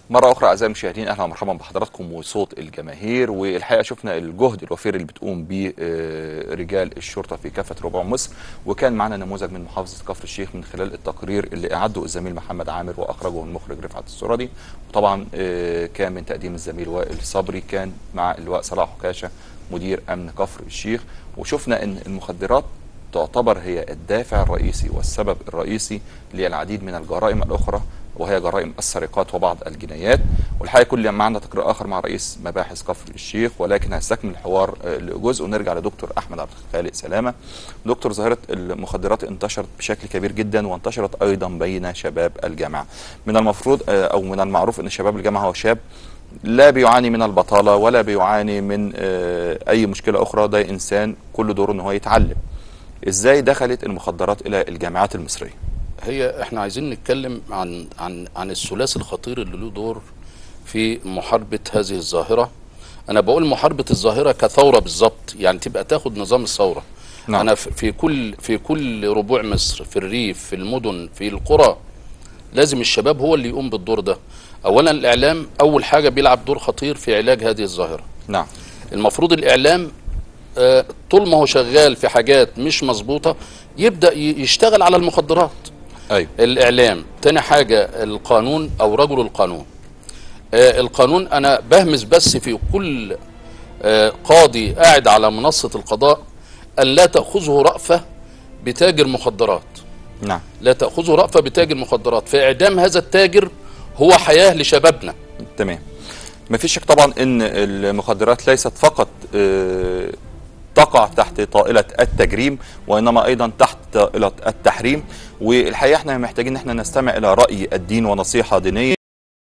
مرة أخرى أعزائي المشاهدين أهلا ومرحبا بحضراتكم وصوت الجماهير والحقيقة شفنا الجهد الوفير اللي بتقوم به آه، رجال الشرطة في كافة ربوع مصر وكان معنا نموذج من محافظة كفر الشيخ من خلال التقرير اللي أعده الزميل محمد عامر وأخرجه المخرج رفعت السردي وطبعا آه، كان من تقديم الزميل وائل صبري كان مع اللواء صلاح حكاشة مدير أمن كفر الشيخ وشفنا أن المخدرات تعتبر هي الدافع الرئيسي والسبب الرئيسي للعديد من الجرائم الأخرى وهي جرائم السرقات وبعض الجنايات والحقيقه كل معنا تقرير اخر مع رئيس مباحث كفر الشيخ ولكن هستكمل الحوار آه، لجزء ونرجع لدكتور احمد عبد الخالق سلامه دكتور ظاهره المخدرات انتشرت بشكل كبير جدا وانتشرت ايضا بين شباب الجامعه من المفروض آه، او من المعروف ان شباب الجامعه هو شاب لا بيعاني من البطاله ولا بيعاني من آه، اي مشكله اخرى ده انسان كل دوره ان هو يتعلم ازاي دخلت المخدرات الى الجامعات المصريه هي احنا عايزين نتكلم عن عن عن الثلاثي الخطير اللي له دور في محاربه هذه الظاهره انا بقول محاربه الظاهره كثوره بالظبط يعني تبقى تاخد نظام الثوره نعم. انا في في كل في كل ربوع مصر في الريف في المدن في القرى لازم الشباب هو اللي يقوم بالدور ده اولا الاعلام اول حاجه بيلعب دور خطير في علاج هذه الظاهره نعم المفروض الاعلام آه، طول ما هو شغال في حاجات مش مظبوطه يبدا ي- يشتغل على المخدرات ايوه الاعلام تاني حاجه القانون او رجل القانون آه القانون انا بهمس بس في كل آه قاضي قاعد على منصه القضاء ان لا تاخذه رأفه بتاجر مخدرات نعم لا تاخذه رأفه بتاجر مخدرات فاعدام هذا التاجر هو حياه لشبابنا تمام ما فيش شك طبعا ان المخدرات ليست فقط آه، تقع تحت طائلة التجريم وإنما أيضا تحت طائلة التحريم والحقيقة احنا محتاجين ان احنا نستمع إلى رأي الدين ونصيحة دينية